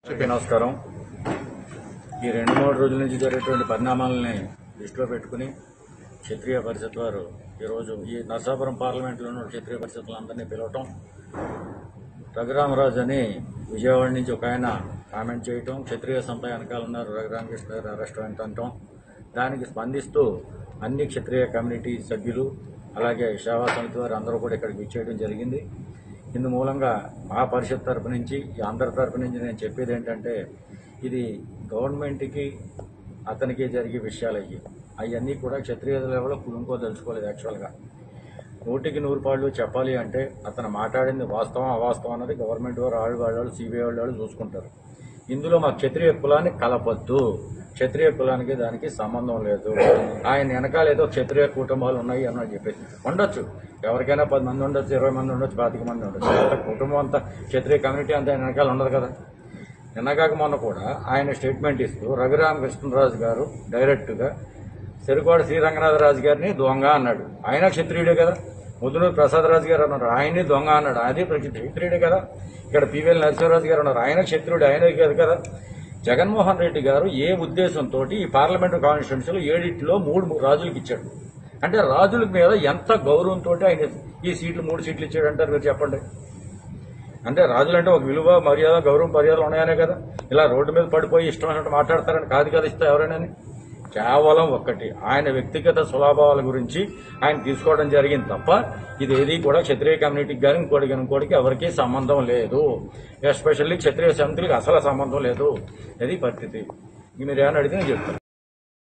చెప్పి నమస్కారం ఈ రెండు మూడు రోజుల నుంచి జరిగేటువంటి పరిణామాలని దృష్టిలో పెట్టుకుని క్షత్రియ పరిషత్ వారు ఈరోజు ఈ నరసాపురం పార్లమెంట్లో ఉన్న క్షత్రియ పరిషత్లందరినీ పిలవటం రఘురామరాజు అని విజయవాడ నుంచి ఒక ఆయన కామెంట్ చేయటం క్షత్రియ సంపద వెనకాల ఉన్నారు రఘురామకృష్ణ గారు అరెస్ట్ అంటం దానికి స్పందిస్తూ అన్ని క్షత్రియ కమ్యూనిటీ సభ్యులు అలాగే సేవా సమితి వారు అందరూ కూడా ఇక్కడికి విచ్చేయడం జరిగింది ఇందు మూలంగా మా పరిషత్ తరపు నుంచి ఈ అందరి తరపు నుంచి నేను చెప్పేది ఏంటంటే ఇది గవర్నమెంట్కి అతనికి జరిగే విషయాలు అయ్యి అవన్నీ కూడా క్షత్రియ లెవెల్లో కుటుంబం తెలుసుకోలేదు యాక్చువల్గా నూటికి నూరు పాళ్ళు చెప్పాలి అంటే అతను మాట్లాడింది వాస్తవం అవాస్తవం అన్నది గవర్నమెంట్ వారు ఆళ్ళు వాళ్ళు సిబిఐ వాళ్ళు చూసుకుంటారు ఇందులో మా క్షత్రియ కులాన్ని కలపొద్దు క్షత్రియ కులానికి దానికి సంబంధం లేదు ఆయన వెనకాల ఏదో క్షత్రియ కుటుంబాలు ఉన్నాయి అని చెప్పేసి ఉండొచ్చు ఎవరికైనా పది మంది ఉండొచ్చు ఇరవై మంది ఉండొచ్చు పాతిక మంది ఉండొచ్చు అంత కుటుంబం అంతా క్షత్రియ కమ్యూనిటీ అంతా ఆయన వెనకాల ఉండదు కదా నిన్నగాక మొన్న కూడా ఆయన స్టేట్మెంట్ ఇస్తూ రఘురామకృష్ణరాజు గారు డైరెక్ట్గా చెరుకోడ శ్రీరంగనాథరాజు గారిని దొంగ అన్నాడు ఆయన క్షత్రియుడే కదా ముద్దునూరు ప్రసాదరాజు గారు అన్నారు ఆయన్ని దొంగ అన్నాడు అది క్షత్రియుడే కదా ఇక్కడ పివిఎల్ నరసింహరాజు గారు ఉన్నారు ఆయన క్షత్రుడు ఆయన కాదు కదా జగన్మోహన్ రెడ్డి గారు ఏ ఉద్దేశంతో ఈ పార్లమెంటు కాన్స్టిట్యున్సీలో ఏడిట్లో మూడు రాజులకు ఇచ్చాడు అంటే రాజుల మీద ఎంత గౌరవంతో ఆయన ఈ సీట్లు మూడు సీట్లు ఇచ్చాడు అంటారు మీరు చెప్పండి అంటే రాజులు అంటే ఒక విలువ మర్యాద గౌరవం మర్యాదలు ఉన్నాయనే కదా ఇలా రోడ్డు మీద పడిపోయి ఇష్టం అన్నట్టు మాట్లాడతారని కాదు కదా ఇస్తా ఎవరైనా కేవలం ఒక్కటి ఆయన వ్యక్తిగత స్వభావాల గురించి ఆయన తీసుకోవడం జరిగింది తప్ప ఇది ఏది కూడా క్షత్రియ కమ్యూనిటీకి కానీ ఇంకోటి ఇంకోటికి ఎవరికీ సంబంధం లేదు ఎస్పెషల్లీ క్షత్రియ సమితులకి అసలు సంబంధం లేదు అది పరిస్థితి మీరు ఏమైనా అడిగితే నేను చెప్తాను